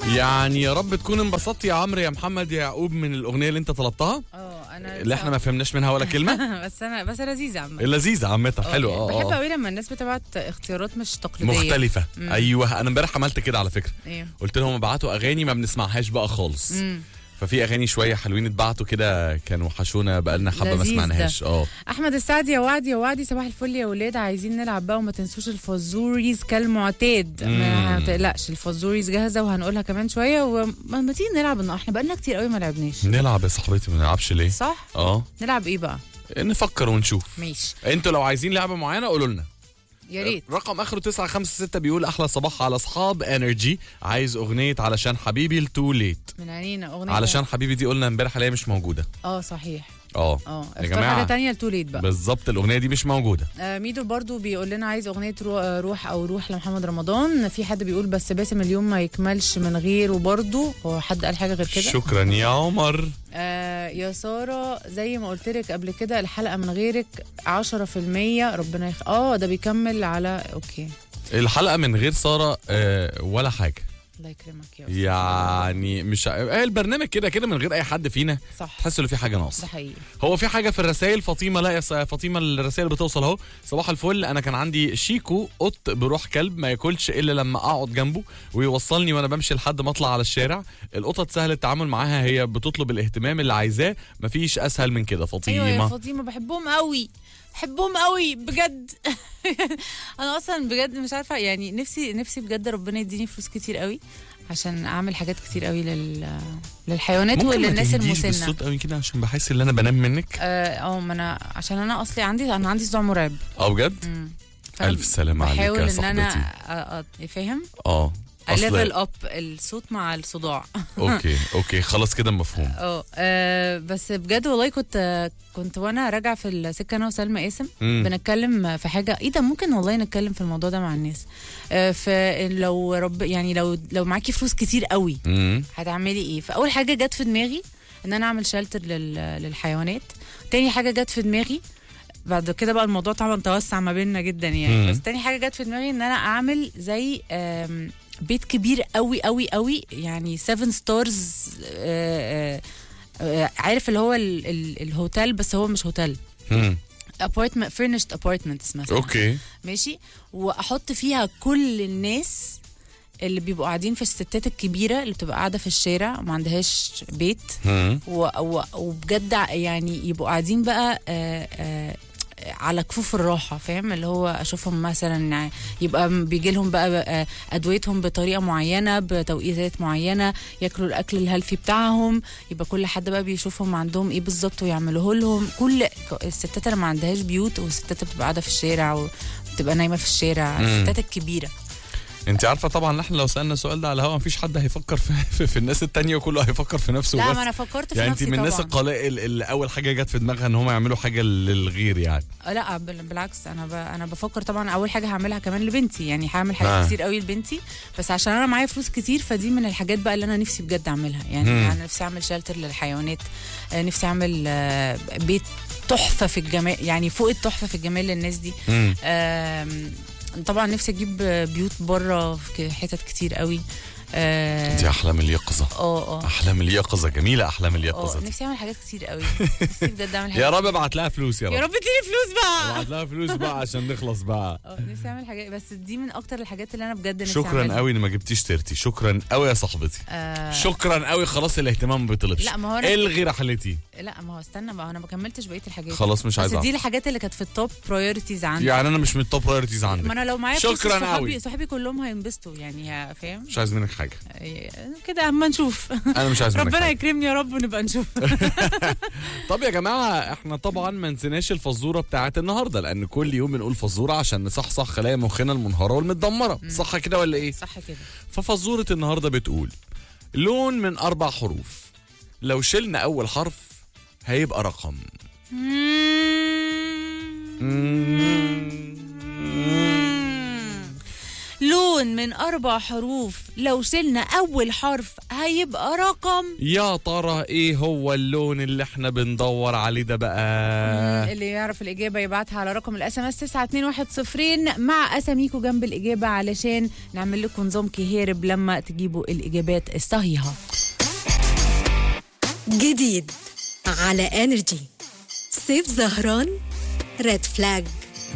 يعني يا رب تكون انبسطت يا عمرو يا محمد يا يعقوب من الاغنيه اللي انت طلبتها اه انا اللي احنا ما فهمناش منها ولا كلمه بس انا بس لذيذه عامه لذيذه عامه حلوه بحب اه اه قوي لما الناس بتبعت اختيارات مش تقليديه مختلفه ايوه انا امبارح عملت كده على فكره ايه قلت لهم ابعتوا اغاني ما بنسمعهاش بقى خالص مم. ففي اغاني شويه حلوين اتبعتوا كده كانوا وحشونا بقالنا حبه ما لذيذ ده. سمعناهاش اه احمد السعد يا وعدي يا وعدي صباح الفل يا ولاد عايزين نلعب بقى وما تنسوش الفازوريز كالمعتاد ما تقلقش الفازوريز جاهزه وهنقولها كمان شويه وما ما تيجي نلعب النهارده احنا بقالنا كتير قوي ما لعبناش نلعب يا صاحبتي ما نلعبش ليه صح اه نلعب ايه بقى نفكر ونشوف ماشي انتوا لو عايزين لعبه معينه قولوا لنا يا ريت رقم اخره 956 بيقول احلى صباح على اصحاب انرجي عايز اغنيه علشان حبيبي التو ليت من عينينا اغنيه علشان حبيبي دي قلنا امبارح عليها مش موجوده اه صحيح اه اه يا اختار جماعه حاجه تانية لتوليت بقى بالظبط الاغنيه دي مش موجوده آه ميدو برضو بيقول لنا عايز اغنيه رو- آه، روح او روح لمحمد رمضان في حد بيقول بس باسم اليوم ما يكملش من غيره برضو هو حد قال حاجه غير كده شكرا يا عمر آه يا ساره زي ما قلت لك قبل كده الحلقه من غيرك 10% ربنا يخ... اه ده بيكمل على اوكي الحلقه من غير ساره آه ولا حاجه الله يكرمك يا أستاذ. يعني مش آه البرنامج كده كده من غير اي حد فينا صح تحس انه في حاجه ده ناقصه حقيقي هو في حاجه في الرسائل فاطمه لا يا س- فاطمه الرسائل بتوصل اهو صباح الفل انا كان عندي شيكو قط بروح كلب ما ياكلش الا لما اقعد جنبه ويوصلني وانا بمشي لحد ما اطلع على الشارع القطط سهل التعامل معاها هي بتطلب الاهتمام اللي عايزاه مفيش اسهل من كده فاطمه ايوه يا فاطمه بحبهم قوي بحبهم قوي بجد انا اصلا بجد مش عارفه يعني نفسي نفسي بجد ربنا يديني فلوس كتير قوي عشان اعمل حاجات كتير قوي لل للحيوانات ممكن ما وللناس تهديش المسنه بالصوت قوي كده عشان بحس ان انا بنام منك اه آه، ما انا عشان انا اصلي عندي انا عندي صداع مرعب اه بجد مم. فأنا الف سلامه عليك بحاول يا ان انا صاحبتي أ- أ- فاهم اه ليفل اصل اب الصوت مع الصداع اوكي اوكي خلاص كده مفهوم اه آه، بس بجد والله كنت كنت وانا راجعه في السكه انا وسلمى قاسم مم. بنتكلم في حاجه ايه ده ممكن والله نتكلم في الموضوع ده مع الناس آه، فلو رب يعني لو لو معاكي فلوس كتير قوي مم. هتعملي ايه فاول حاجه جت في دماغي ان انا اعمل شلتر لل... للحيوانات تاني حاجه جت في دماغي بعد كده بقى الموضوع طبعا توسع ما بيننا جدا يعني مم. بس تاني حاجه جت في دماغي ان انا اعمل زي آم، بيت كبير قوي قوي قوي يعني 7 ستارز عارف اللي هو ال... ال... الهوتيل بس هو مش هوتيل مم. ابارتمنت فيرنشد ابارتمنتس مثلا اوكي ماشي واحط فيها كل الناس اللي بيبقوا قاعدين في الستات الكبيره اللي بتبقى قاعده في الشارع وما عندهاش بيت مم. و و وبجد ع- يعني يبقوا قاعدين بقى آه آه على كفوف الراحه فاهم اللي هو اشوفهم مثلا يبقى بيجي لهم بقى آه، ادويتهم بطريقه معينه بتوقيتات معينه ياكلوا الاكل الهيلثي بتاعهم يبقى كل حد بقى بيشوفهم عندهم ايه بالظبط ويعملوه لهم كل الستات اللي ما عندهاش بيوت والستات اللي بتبقى قاعده في الشارع وبتبقى نايمه في الشارع مم. الستات الكبيره انت عارفه طبعا احنا لو سالنا السؤال ده على الهواء مفيش حد هيفكر في, في, في الناس التانية وكله هيفكر في نفسه لا بس ما انا فكرت في يعني انت نفسي من الناس طبعا القلائل اللي اول حاجه جت في دماغها ان هم يعملوا حاجه للغير يعني آه، لا بال- بالعكس انا ب... انا بفكر طبعا اول حاجه هعملها كمان لبنتي يعني هعمل حاجات آه. كتير قوي لبنتي بس عشان انا معايا فلوس كتير فدي من الحاجات بقى اللي انا نفسي بجد اعملها يعني مم. انا نفسي اعمل شلتر للحيوانات آه، نفسي اعمل آه، بيت تحفه في الجمال يعني فوق التحفه في الجمال للناس دي مم. آم، طبعا نفسي اجيب بيوت بره في حتت كتير قوي اه دي احلام اليقظه اه آه. احلام اليقظه جميله احلام اه اليقظه دي نفسي اعمل حاجات كتير قوي نفسي بجد اعمل حاجات يا رب ابعت لها فلوس يا يا رب رب اديني فلوس بقى ابعت لها فلوس بقى عشان نخلص بقى اه نفسي اعمل حاجات بس دي من اكتر الحاجات اللي انا بجد نفسي شكرا أعملها. قوي ان ما جبتيش سيرتي شكرا قوي يا صاحبتي آه شكرا قوي خلاص الاهتمام ما بيطلبش لا، ما هو أنا- الغي رحلتي لا ما هو استنى بقى انا ما كملتش بقيه الحاجات خلاص مش عايز بس دي أعرف. الحاجات اللي كانت في التوب برايورتيز عندي يعني انا مش من التوب برايورتيز ما عندك انا لو معايا فلوس شكراً صحابي قوي. صحابي كلهم هينبسطوا يعني ها- فاهم مش عايز منك حاجه آه، كده اما نشوف انا مش عايز منك ربنا حاجه يكرمني يا رب ونبقى نشوف طب يا جماعه احنا طبعا ما نسيناش الفزوره بتاعت النهارده لان كل يوم بنقول فزوره عشان نصحصح خلايا مخنا المنهاره والمتدمره صح كده ولا ايه صح كده ففزوره النهارده بتقول لون من اربع حروف لو شلنا اول حرف هيبقى رقم لون من اربع حروف لو شلنا اول حرف هيبقى رقم يا ترى ايه هو اللون اللي احنا بندور عليه ده بقى اللي يعرف الاجابه يبعتها على رقم الاس ام اس 92110 مع اساميكو جنب الاجابه علشان نعمل لكم نظام كهارب لما تجيبوا الاجابات الصحيحه جديد على انرجي سيف زهران ريد فلاج